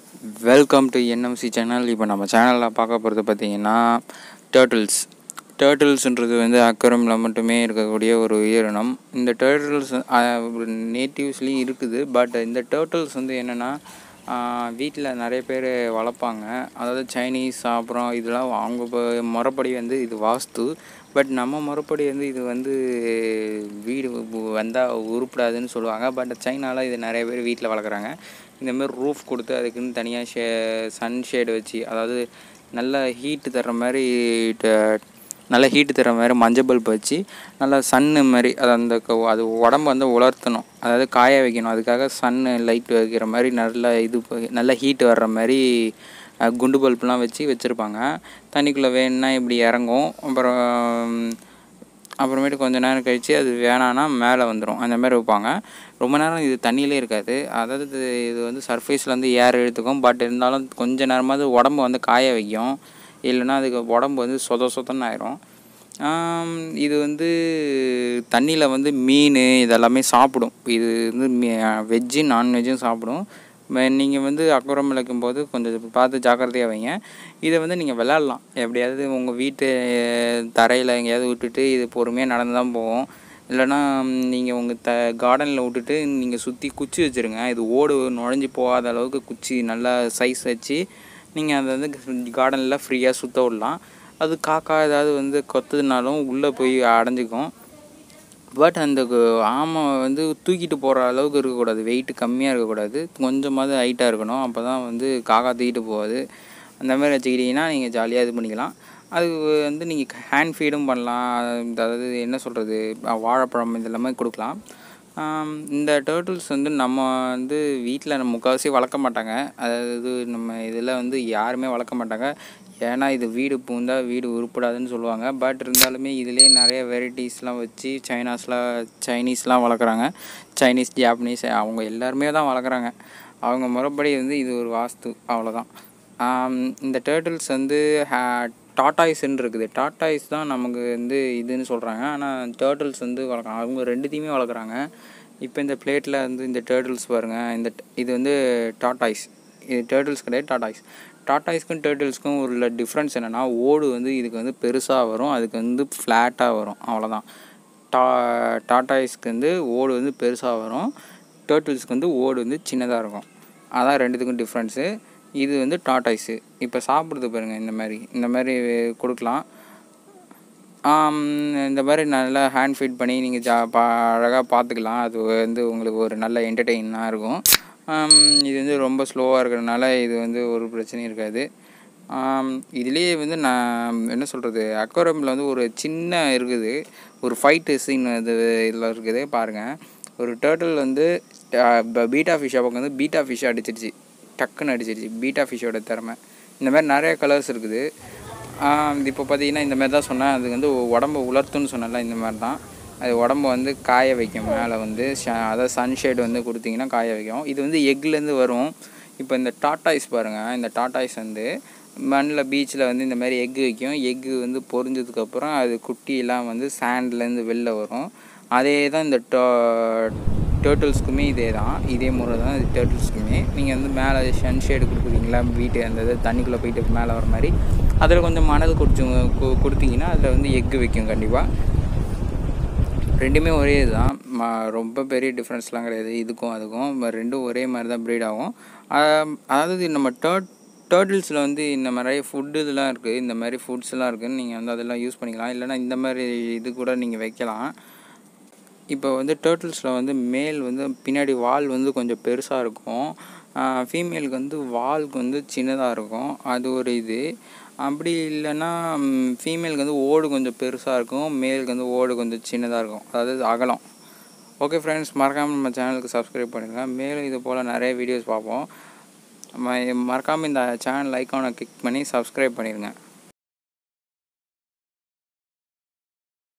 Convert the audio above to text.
welcome to NMC channel இப்போ நம்ம சேனலில் பார்க்க போகிறது பார்த்தீங்கன்னா டேர்ட்டில்ஸ் டேர்ட்டில்ஸ்ன்றது வந்து அக்கரமில் மட்டுமே இருக்கக்கூடிய ஒரு உயிரினம் இந்த டேர்ட்டில்ஸ் நேட்டிவ்ஸ்லேயும் இருக்குது பட் இந்த டேர்ட்டில்ஸ் வந்து என்னென்னா வீட்டில் நிறைய பேர் வளர்ப்பாங்க அதாவது சைனீஸ் அப்புறம் இதெல்லாம் அவங்க இப்போ முறைப்படி வந்து இது வாஸ்து பட் நம்ம முறைப்படி வந்து இது வந்து வீடு வந்தால் உருப்படாதுன்னு சொல்லுவாங்க பட் சைனாவில் இது நிறைய பேர் வீட்டில் வளர்க்குறாங்க இந்தமாரி ரூஃப் கொடுத்து அதுக்குன்னு தனியாக ஷே சன் ஷேடு வச்சு அதாவது நல்ல ஹீட்டு தர்ற மாதிரி ட- நல்ல ஹீட்டு தர்ற மாதிரி மஞ்சள் பல்ப் வச்சு நல்லா சன்னு மாதிரி அது அந்த க- அது உடம்பு வந்து உலர்த்தணும் அதாவது காய வைக்கணும் அதுக்காக சன்னு லைட் வைக்கிற மாதிரி நல்ல இது ப- நல்ல ஹீட் வர்ற மாதிரி அஹ், குண்டு பல்ப்லாம் வச்சு வச்சுருப்பாங்க தண்ணிக்குள்ளே வேணும்னா இப்படி இறங்கும் அப்புறம் அப்புறமேட்டு கொஞ்ச நேரம் கழித்து அது வேணான்னா மேலே வந்துடும் அந்த மாதிரி வைப்பாங்க ரொம்ப நேரம் இது தண்ணியிலே இருக்காது அதாவது இது இது வந்து சர்ஃபேஸில் வந்து ஏர் இழுத்துக்கும் பட் இருந்தாலும் கொஞ்ச நேரமாவது உடம்பு வந்து காய வைக்கும் இல்லைன்னா அதுக்கு உடம்பு வந்து சொத சொதன்னு ஆயிரும் ஆம், இது வந்து தண்ணியில் வந்து மீன் இதெல்லாமே சாப்பிடும் இது வந்து வெஜ்ஜு நான்வெஜ்ஜும் சாப்பிடும் நீங்கள் வந்து அக்குரம் விளக்கும் போது கொஞ்சம் பார்த்து ஜாக்கிரதையாக வைங்க இதை வந்து நீங்கள் விளாட்லாம் எப்படியாவது உங்கள் வீட்டு தரையில் எங்கேயாவது விட்டுட்டு இது பொறுமையாக நடந்து தான் போகும் இல்லைன்னா நீங்கள் உங்கள் த கார்டனில் விட்டுட்டு நீங்கள் சுற்றி குச்சி வச்சுருங்க இது ஓடு நுழைஞ்சி போகாத அளவுக்கு குச்சி நல்லா சைஸ் வச்சு நீங்கள் அதை வந்து கார்டனில் ஃப்ரீயாக சுற்ற விடலாம் அது காக்கா ஏதாவது வந்து கொத்துனாலும் உள்ளே போய் அடைஞ்சிக்கும் பட் அந்த கு- ஆமை வந்து தூக்கிட்டு போகிற அளவுக்கு இருக்கக்கூடாது வெயிட் கம்மியாக இருக்கக்கூடாது கொஞ்சமாவது ஹைட்டாக இருக்கணும் அப்போ தான் வந்து காக்கா தூக்கிட்டு போகாது அந்த மாதிரி வச்சுக்கிட்டிங்கன்னா நீங்கள் ஜாலியாக இது பண்ணிக்கலாம் அதுக்கு வந்து நீங்கள் ஹேண்ட் ஃபீடும் பண்ணலாம் அதாவது என்ன சொல்கிறது வாழைப்பழம் இது எல்லாமே கொடுக்கலாம் ஆம், இந்த டேர்ட்டில்ஸ் வந்து நம்ம வந்து வீட்டில் நம்ம முக்கால்வாசி வளர்க்க மாட்டாங்க அதாவது நம்ம இதில் வந்து யாருமே வளர்க்க மாட்டாங்க ஏன்னா இது வீடு பூந்தா வீடு உருப்படாதுன்னு சொல்லுவாங்க பட் இருந்தாலுமே இதுலேயே நிறைய வெரைட்டிஸ்லாம் வச்சு சைனாஸ்லாம் சைனீஸ்லாம் வளர்க்குறாங்க சைனீஸ் ஜாப்பனீஸ் அவங்க எல்லாருமே தான் வளர்க்குறாங்க அவங்க முறைப்படி வந்து இது ஒரு வாஸ்து அவ்வளோதான் ஆம், இந்த டேர்ட்டில்ஸ் வந்து டாட்டாய்ஸ்ன்னு இருக்குது டாட்டாய்ஸ் தான் நமக்கு வந்து இதுன்னு சொல்கிறாங்க ஆனால் டேர்ட்டில்ஸ் வந்து வளர்க்குறாங்க அவங்க ரெண்டுத்தையுமே வளர்க்குறாங்க இப்போ இந்த பிளேட்டில் வந்து இந்த டேர்ட்டில்ஸ் பாருங்கள் இந்த ட- இது வந்து டாட்டாய்ஸ் இது டேர்ட்டில்ஸ் கிடையாது டாட்டாய்ஸ் டாட்டாய்ஸ்க்கும் டேர்ட்டில்ஸ்க்கும் உள்ள டிஃப்ரென்ஸ் என்னென்னா ஓடு வந்து இதுக்கு வந்து பெருசாக வரும் அதுக்கு வந்து ஃப்ளாட்டாக வரும் அவ்வளோதான் டா டாட்டாய்ஸ்க்கு வந்து ஓடு வந்து பெருசாக வரும் டேர்ட்டில்ஸ்க்கு வந்து ஓடு வந்து சின்னதாக இருக்கும் அதான் ரெண்டுத்துக்கும் டிஃப்ரென்ஸு இது வந்து டாட்டாய்ஸு இப்போ சாப்பிட்றது பாருங்கள் இந்த மாதிரி இந்த மாதிரி கொடுக்கலாம் ஆம், இந்த மாதிரி நல்லா ஹேண்ட் ஃபீட் பண்ணி நீங்கள் ஜா பா அழகாக பார்த்துக்கலாம் அது வந்து உங்களுக்கு ஒரு நல்ல என்டர்டெயினாக இருக்கும் ஆம், இது வந்து ரொம்ப ஸ்லோவாக இருக்கிறதுனால இது வந்து ஒரு பிரச்சனையும் இருக்காது ஆம், இதுலேயே வந்து நான் என்ன சொல்கிறது அக்வாரமில் வந்து ஒரு சின்ன இருக்குது ஒரு ஃபைட்டு சீன் இது இதில் இருக்குது பாருங்கள் ஒரு டேர்ட்டில் வந்து பீட்டா ஃபிஷ்ஷை பக்கம் வந்து பீட்டா ஃபிஷ் அடிச்சிருச்சு டக்குன்னு அடிச்சிருச்சு பீட்டா ஃபிஷ்ஷோட திறமை இந்த மாதிரி நிறைய கலர்ஸ் இருக்குது இப்போ பார்த்தீங்கன்னா இந்த மாதிரி தான் சொன்னேன் அது வந்து உடம்பு உலர்த்துன்னு சொன்னல இந்த மாதிரி தான் அது உடம்பு வந்து காய வைக்கும் மேலே வந்து ஷ- அதாவது சன்ஷேட் வந்து கொடுத்தீங்கன்னா காய வைக்கும் இது வந்து எக்லேருந்து வரும் இப்போ இந்த டாட்டாய்ஸ் பாருங்கள் இந்த டாட்டாய்ஸ் வந்து மண்ணில் பீச்சில் வந்து இந்த மாதிரி எக்கு வைக்கும் எக்கு வந்து பொரிஞ்சதுக்கப்புறம் அது குட்டியெல்லாம் வந்து சாண்ட்லேருந்து வெளில வரும் அதே தான் இந்த டோ டேர்ட்டில்ஸ்க்குமே இதே தான் இதே முறை தான் இது டேர்ட்டில்ஸ்க்குமே நீங்கள் வந்து மேலே சன் ஷேடு கொடுக்குறீங்களா வீட்டு அந்த இது தண்ணிக்குள்ளே போயிட்டு மேலே வர மாதிரி அதில் கொஞ்சம் மணல் குடிச்சு கு- கொடுத்தீங்கன்னா அதில் வந்து எக்கு வைக்கும் கண்டிப்பாக ரெண்டுமே ஒரே இதுதான் ம- ரொம்ப பெரிய டிஃப்ரென்ஸ்லாம் கிடையாது இதுக்கும் அதுக்கும் ம- ரெண்டும் ஒரே மாதிரி தான் ப்ரீட் ஆகும் ஆம், அதாவது நம்ம டேர்ட் டேர்ட்டில்ஸில் வந்து இந்த மாதிரி ஃபுட்டு இதெல்லாம் இருக்குது இந்த மாதிரி ஃபுட்ஸ்லாம் இருக்குதுன்னு நீங்கள் வந்து அதெல்லாம் யூஸ் பண்ணிக்கலாம் இல்லைன்னா இந்த மாதிரி இது கூட நீங்கள் வைக்கலாம் இப்போ வந்து டேர்ட்டில்ஸில் வந்து மேல் வந்து பின்னாடி வால் வந்து கொஞ்சம் பெருசாக இருக்கும் ஃபீமேலுக்கு வந்து வால்க்கு வந்து சின்னதாக இருக்கும் அது ஒரு இது அப்படி இல்லைன்னா ஃபீமேலுக்கு வந்து ஓடு கொஞ்சம் பெருசாக இருக்கும் மேலுக்கு வந்து ஓடு கொஞ்சம் சின்னதாக இருக்கும் அதாவது அகலம் ஓகே ஃப்ரெண்ட்ஸ் மறக்காமல் நம்ம சேனலுக்கு சப்ஸ்கிரைப் பண்ணுங்கள் மேலும் இது போல் நிறைய வீடியோஸ் பார்ப்போம் ம- மறக்காமல் இந்த சேனல் ஐக்கானை கிளிக் பண்ணி சப்ஸ்கிரைப் பண்ணிடுங்க